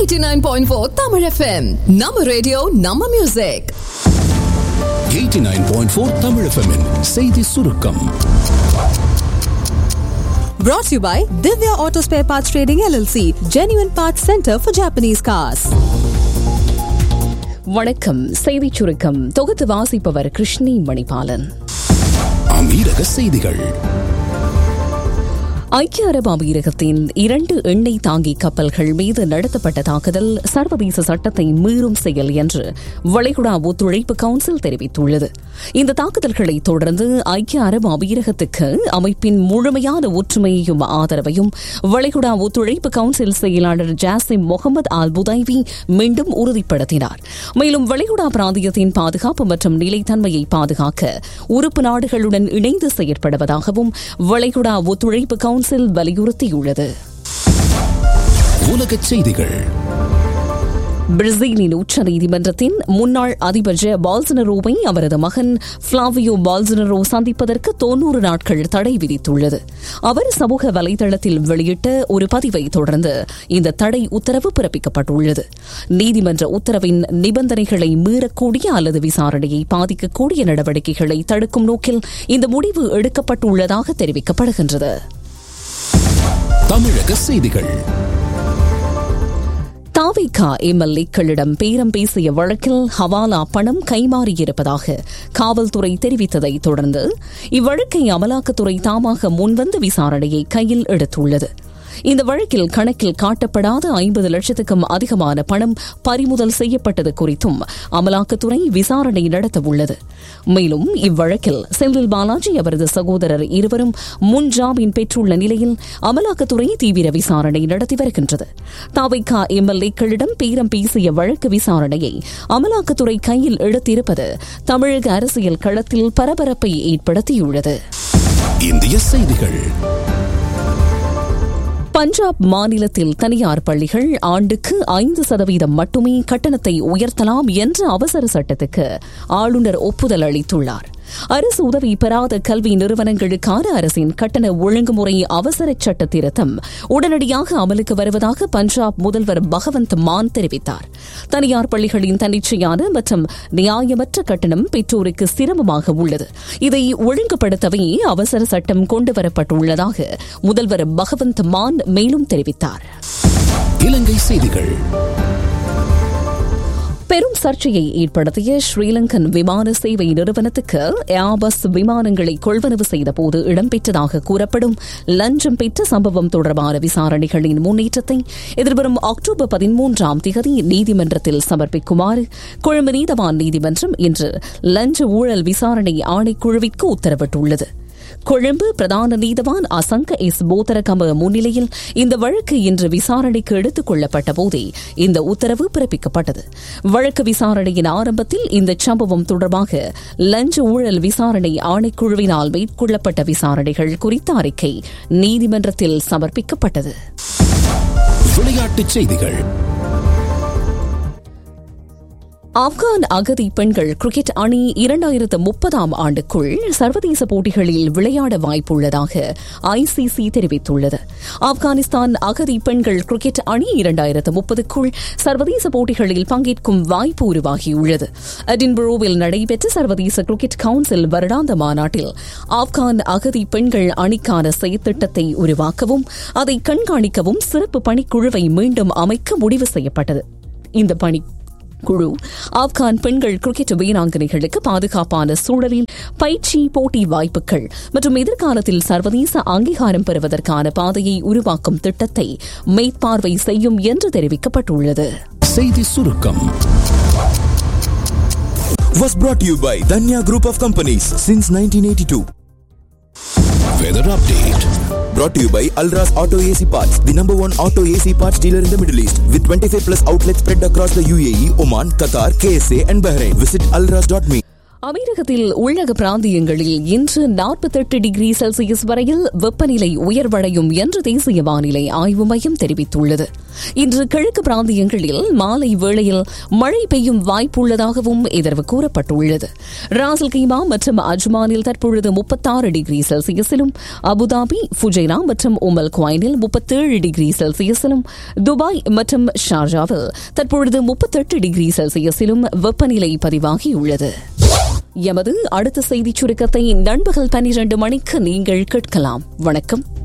89.4 Tamil FM. நம்ம radio நம்ம music 89.4 Tamil FM -இன் செய்தி சுருக்கம் Brought to you by Divya Auto Spare Parts Trading LLC, Genuine Parts Center for Japanese Cars. வணக்கம் செய்திச் சுருக்கம் தொகுத்து வாசிப்பவர் கிருஷ்ணி மணிபாலன் அமீரக செய்திகள் ஐக்கிய அரபு அமீரகத்தின் இரண்டு எண்ணெய் தாங்கி கப்பல்கள் மீது நடத்தப்பட்ட தாக்குதல் சர்வதேச சட்டத்தை மீறும் செயல் என்று வளைகுடா ஒத்துழைப்பு கவுன்சில் தெரிவித்துள்ளது இந்த தாக்குதல்களை தொடர்ந்து ஐக்கிய அரபு அமீரகத்துக்கு அமைப்பின் முழுமையான ஒற்றுமையையும் ஆதரவையும் வளைகுடா ஒத்துழைப்பு கவுன்சில் செயலாளர் ஜாசிம் முகமது அல் புதைவி மீண்டும் உறுதிப்படுத்தினார் மேலும் வளைகுடா பிராந்தியத்தின் பாதுகாப்பு மற்றும் நிலைத்தன்மையை பாதுகாக்க உறுப்பு நாடுகளுடன் இணைந்து செயற்படுவதாகவும் வளைகுடா ஒத்துழைப்பு கவுன்சில் வலியுறுத்தியுள்ளது உலகச் செய்திகள் பிரேசிலின் உச்சநீதிமன்றத்தின் முன்னாள் அதிபர் ஜெ பால்சனரோவை அவரது மகன் பிளாவியோ பால்சனரோ சந்திப்பதற்கு தொன்னூறு நாட்கள் தடை விதித்துள்ளது அவர் சமூக வலைதளத்தில் வெளியிட்ட ஒரு பதிவை தொடர்ந்து இந்த தடை உத்தரவு பிறப்பிக்கப்பட்டுள்ளது நீதிமன்ற உத்தரவின் நிபந்தனைகளை மீறக்கூடிய அல்லது விசாரணையை பாதிக்கக்கூடிய நடவடிக்கைகளை தடுக்கும் நோக்கில் இந்த முடிவு எடுக்கப்பட்டுள்ளதாக தெரிவிக்கப்படுகின்றது தமிழக செய்திகள் தாவிகா எம்எல்ஏக்களிடம் பேரம் பேசிய வழக்கில் ஹவாலா பணம் கைமாறியிருப்பதாக காவல்துறை தெரிவித்ததை தொடர்ந்து இவ்வழக்கை அமலாக்கத்துறை தாமாக முன்வந்து விசாரணையை கையில் எடுத்துள்ளது இந்த வழக்கில் கணக்கில் காட்டப்படாத ஐம்பது லட்சத்துக்கும் அதிகமான பணம் பறிமுதல் செய்யப்பட்டது குறித்தும் அமலாக்கத்துறை விசாரணை நடத்த உள்ளது மேலும் இவ்வழக்கில் செந்தில் பாலாஜி அவரது சகோதரர் இருவரும் முன் ஜாமீன் பெற்றுள்ள நிலையில் அமலாக்கத்துறை தீவிர விசாரணை நடத்தி வருகின்றது தாவைக்கா எம்எல்ஏக்களிடம் பேரம் பேசிய வழக்கு விசாரணையை அமலாக்கத்துறை கையில் எடுத்திருப்பது தமிழக அரசியல் களத்தில் பரபரப்பை ஏற்படுத்தியுள்ளது இந்திய செய்திகள் பஞ்சாப் மாநிலத்தில் தனியார் பள்ளிகள் ஆண்டுக்கு ஐந்து சதவீதம் மட்டுமே கட்டணத்தை உயர்த்தலாம் என்ற அவசர சட்டத்துக்கு ஆளுநர் ஒப்புதல் அளித்துள்ளார் அரசு உதவி பெறாத கல்வி நிறுவனங்களுக்கான அரசின் கட்டண ஒழுங்குமுறை அவசர சட்ட திருத்தம் உடனடியாக அமலுக்கு வருவதாக பஞ்சாப் முதல்வர் பகவந்த் மான் தெரிவித்தார் தனியார் பள்ளிகளின் தன்னிச்சையான மற்றும் நியாயமற்ற கட்டணம் பெற்றோருக்கு சிரமமாக உள்ளது இதை ஒழுங்குபடுத்தவே அவசர சட்டம் கொண்டுவரப்பட்டுள்ளதாக முதல்வர் பகவந்த் மான் மேலும் தெரிவித்தார் இலங்கை செய்திகள் பெரும் சர்ச்சையை ஏற்படுத்திய ஸ்ரீலங்கன் விமான சேவை நிறுவனத்துக்கு ஏர்பஸ் விமானங்களை கொள்வனவு செய்தபோது இடம்பெற்றதாக கூறப்படும் லஞ்சம் பெற்ற சம்பவம் தொடர்பான விசாரணைகளின் முன்னேற்றத்தை எதிர்வரும் அக்டோபர் பதிமூன்றாம் திகதி நீதிமன்றத்தில் சமர்ப்பிக்குமாறு கொழும்பு நீதவான் நீதிமன்றம் இன்று லஞ்ச ஊழல் விசாரணை ஆணைக்குழுவிற்கு உத்தரவிட்டுள்ளது கொழும்பு பிரதான நீதவான் அசங்க எஸ் போதரகம முன்னிலையில் இந்த வழக்கு இன்று விசாரணைக்கு எடுத்துக் கொள்ளப்பட்ட போதே இந்த உத்தரவு பிறப்பிக்கப்பட்டது வழக்கு விசாரணையின் ஆரம்பத்தில் இந்த சம்பவம் தொடர்பாக லஞ்ச ஊழல் விசாரணை ஆணைக்குழுவினால் மேற்கொள்ளப்பட்ட விசாரணைகள் குறித்த அறிக்கை நீதிமன்றத்தில் சமர்ப்பிக்கப்பட்டது விளையாட்டுச் செய்திகள் ஆப்கான் அகதி பெண்கள் கிரிக்கெட் அணி இரண்டாயிரத்து முப்பதாம் ஆண்டுக்குள் சர்வதேச போட்டிகளில் விளையாட வாய்ப்புள்ளதாக ஐசிசி தெரிவித்துள்ளது ஆப்கானிஸ்தான் அகதி பெண்கள் கிரிக்கெட் அணி இரண்டாயிரத்து முப்பதுக்குள் சர்வதேச போட்டிகளில் பங்கேற்கும் வாய்ப்பு உருவாகியுள்ளது எடின்பரோவில் நடைபெற்ற சர்வதேச கிரிக்கெட் கவுன்சில் வருடாந்த மாநாட்டில் ஆப்கான் அகதி பெண்கள் அணிக்கான செயற்திட்டத்தை உருவாக்கவும் அதை கண்காணிக்கவும் சிறப்பு பணிக்குழுவை மீண்டும் அமைக்க முடிவு செய்யப்பட்டது இந்த பணி குழு ஆப்கான் பெண்கள் கிரிக்கெட் வீராங்கனைகளுக்கு பாதுகாப்பான சூழலில் பயிற்சி போட்டி வாய்ப்புகள் மற்றும் எதிர்காலத்தில் சர்வதேச அங்கீகாரம் பெறுவதற்கான பாதையை உருவாக்கும் திட்டத்தை மேற்பார்வை செய்யும் என்று தெரிவிக்கப்பட்டுள்ளது செய்தி சுருக்கம் was brought to you by Danya Group of Companies since 1982. Weather update Brought to you by Alras Auto AC Parts, the number one auto AC parts dealer in the Middle East, with 25 plus outlets spread across the UAE, Oman, Qatar, KSA, and Bahrain. Visit alras.me. அமீரகத்தில் உள்ளக பிராந்தியங்களில் இன்று நாற்பத்தெட்டு degree Celsius வரையில் வெப்பநிலை உயர்வடையும் என்று தேசிய வானிலை ஆய்வு மையம் தெரிவித்துள்ளது இன்று கிழக்கு பிராந்தியங்களில் மாலை வேளையில் மழை பெய்யும் வாய்ப்புள்ளதாகவும் எதிர்வு கூறப்பட்டுள்ளது ராசல் கீமா மற்றும் அஜ்மானில் தற்பொழுது முப்பத்தாறு டிகிரி செல்சியஸிலும் அபுதாபி ஃபுஜைரா மற்றும் உமல் குவைனில் முப்பத்தேழு டிகிரி செல்சியஸிலும் துபாய் மற்றும் ஷார்ஜாவில் தற்பொழுது முப்பத்தெட்டு டிகிரி செல்சியஸிலும் வெப்பநிலை பதிவாகியுள்ளது எமது அடுத்த செய்திச் சுருக்கத்தை நண்பகல் பனிரண்டு மணிக்கு நீங்கள் கேட்கலாம் வணக்கம்